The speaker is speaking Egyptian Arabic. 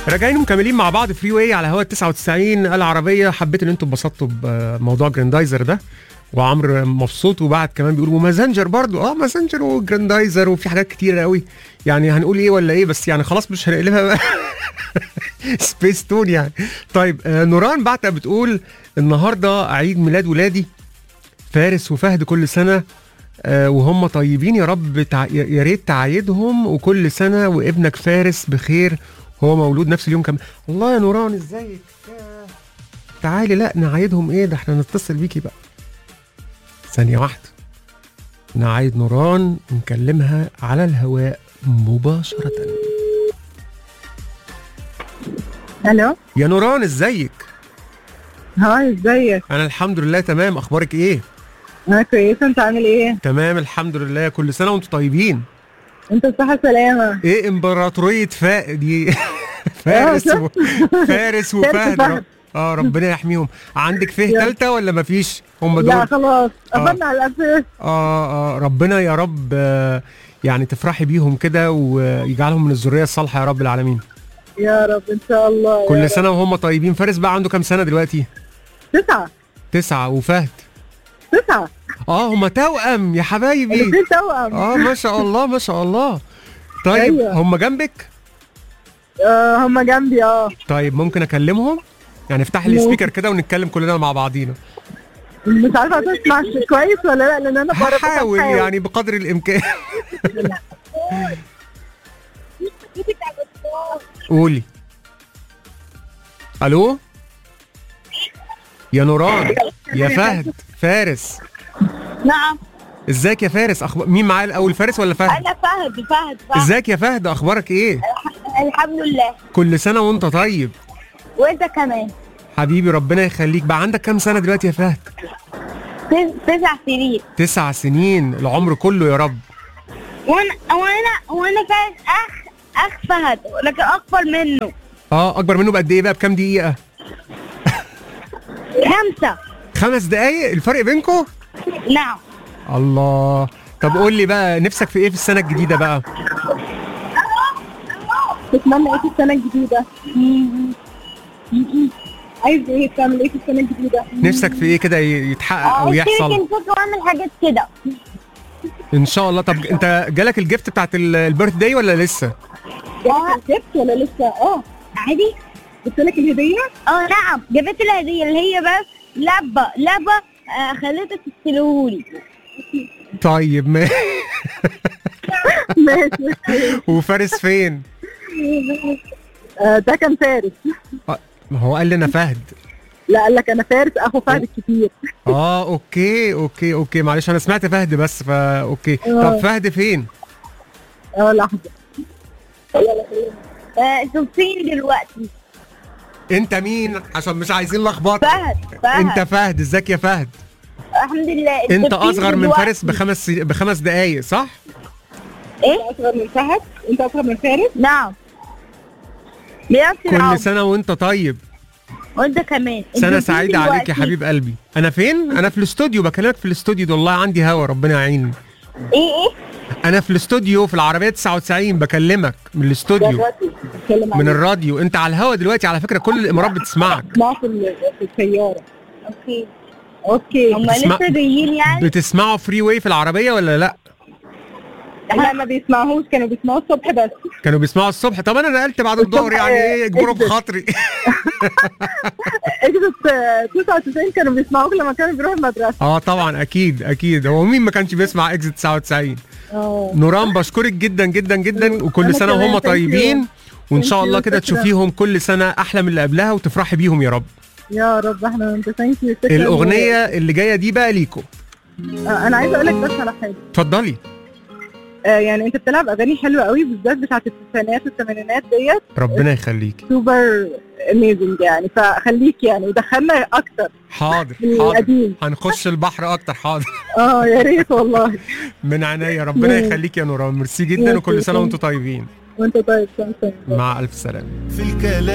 راجعين مكملين مع بعض فري واي على هوا 99 العربيه حبيت ان انتم اتبسطتوا بموضوع جراندايزر ده وعمرو مبسوط وبعد كمان بيقول ومازنجر برضو اه مازنجر وجراندايزر وفي حاجات كتيره قوي يعني هنقول ايه ولا ايه بس يعني خلاص مش هنقلبها بقى سبيس تون يعني طيب آه نوران بعتها بتقول النهارده عيد ميلاد ولادي فارس وفهد كل سنه آه وهم طيبين يا رب تع... يا ريت تعايدهم وكل سنه وابنك فارس بخير هو مولود نفس اليوم كمان الله يا نوران ازيك يا- تعالي لا نعايدهم ايه ده احنا نتصل بيكي بقى ثانية واحدة نعايد نوران ونكلمها على الهواء مباشرة الو يا نوران ازيك هاي ازيك انا الحمد لله تمام اخبارك ايه انا كويسه انت عامل ايه تمام الحمد لله كل سنة وانتم طيبين انت بصحه سلامه ايه امبراطورية فا دي فارس و... فارس وفهد وفهد. رب... اه ربنا يحميهم عندك فيه يا. تالتة ولا مفيش هم لا دول خلاص آه. قفلنا على الاساس آه, اه ربنا يا رب آه يعني تفرحي بيهم كده ويجعلهم من الذرية الصالحة يا رب العالمين يا رب ان شاء الله يا كل رب. سنة وهم طيبين فارس بقى عنده كام سنة دلوقتي تسعه تسعة وفهد تسعه اه هما توأم يا حبايبي الاثنين توأم اه ما شاء الله ما شاء الله طيب أيوة. هم جنبك آه هم جنبي اه طيب ممكن اكلمهم يعني افتح لي ممكن. سبيكر كده ونتكلم كلنا مع بعضينا مش عارفه هتسمع كويس ولا لا لان انا بره هحاول يعني بقدر الامكان قولي الو يا نوران يا فهد فارس نعم ازيك يا فارس أخبار مين معايا الاول فارس ولا فهد انا فهد فهد فهد ازيك يا فهد اخبارك ايه الحمد لله كل سنه وانت طيب وانت كمان حبيبي ربنا يخليك بقى عندك كام سنه دلوقتي يا فهد تس- تسع سنين تسع سنين العمر كله يا رب وانا وانا وانا فهد اخ اخ فهد لكن اكبر منه اه اكبر منه بقد ايه بقى بكام دقيقه خمسة خمس دقايق الفرق بينكم نعم الله طب قول لي بقى نفسك في ايه في السنه الجديده بقى تتمنى ايه في السنه الجديده عايز ايه تعمل ايه في السنه الجديده نفسك في ايه كده ي- يتحقق او اشترك يحصل الفكرة واعمل حاجات كده ان شاء الله طب انت جالك الجفت بتاعت البيرث داي ولا لسه جبت جبت ولا لسه اه عادي جبت لك الهديه اه نعم جابت الهدية اللي هي بس لبة لبة آه خليتها تستلهولي طيب ما ماشي وفارس فين آه، ده كان فارس آه، ما هو قال لي انا فهد لا قال لك انا فارس اخو فهد الكبير اه اوكي اوكي اوكي معلش انا سمعت فهد بس فا اوكي طب آه. فهد فين اه لحظه آه انتوا فين دلوقتي انت مين عشان مش عايزين لخبطه فهد فهد انت فهد ازيك يا فهد الحمد لله انت فين اصغر من دلوقتي؟ فارس بخمس بخمس دقايق صح ايه اصغر من فهد انت اصغر من فارس نعم بنفس كل العمر سنه وانت طيب وانت كمان انتوا سنه فين سعيده عليك يا دلوقتي؟ حبيب قلبي انا فين انا في الاستوديو بكلمك في الاستوديو ده والله عندي هوا ربنا يعيني ايه ايه انا في الاستوديو في العربيه 99 بكلمك من الاستوديو بتكلم من الراديو انت على الهوا دلوقتي على فكره كل الامارات بتسمعك ما في ال- في السياره اوكي اوكي هم بتسمع- لسه جايين يعني بتسمعوا فري واي في العربيه ولا لا لا ما بيسمعوش كانوا بيسمعوا الصبح بس كانوا بيسمعوا الصبح طب انا نقلت بعد الظهر يعني ايه يجبروا بخاطري اجدت 99 كانوا بيسمعوك لما كانوا بيروحوا المدرسه اه طبعا اكيد اكيد هو مين ما كانش بيسمع اكزit 99 اه نوران بشكرك جدا جدا جدا وكل أنا سنه كمان، وهم thank you. طيبين وان شاء Thank الله you، كده شكراً. تشوفيهم كل سنه احلى من اللي قبلها وتفرحي بيهم يا رب يا رب احنا انت ثانك يو الاغنيه اللي جايه دي بقى ليكو انا عايزه اقول لك بس على حاجه اتفضلي آه يعني انت بتلعب اغاني حلوه قوي بالذات بتاعت التسعينات والثمانينات ديت ربنا يخليكي سوبر اميزنج يعني فخليك يعني ودخلنا اكتر حاضر من حاضر القديم هنخش البحر اكتر حاضر اه يا ريت والله من عينيا ربنا مم. يخليك يا نوران ميرسي جدا ميرسي، وكل سنه thank وانتم طيبين وانت طيب سلام مع الف سلامه في الكلام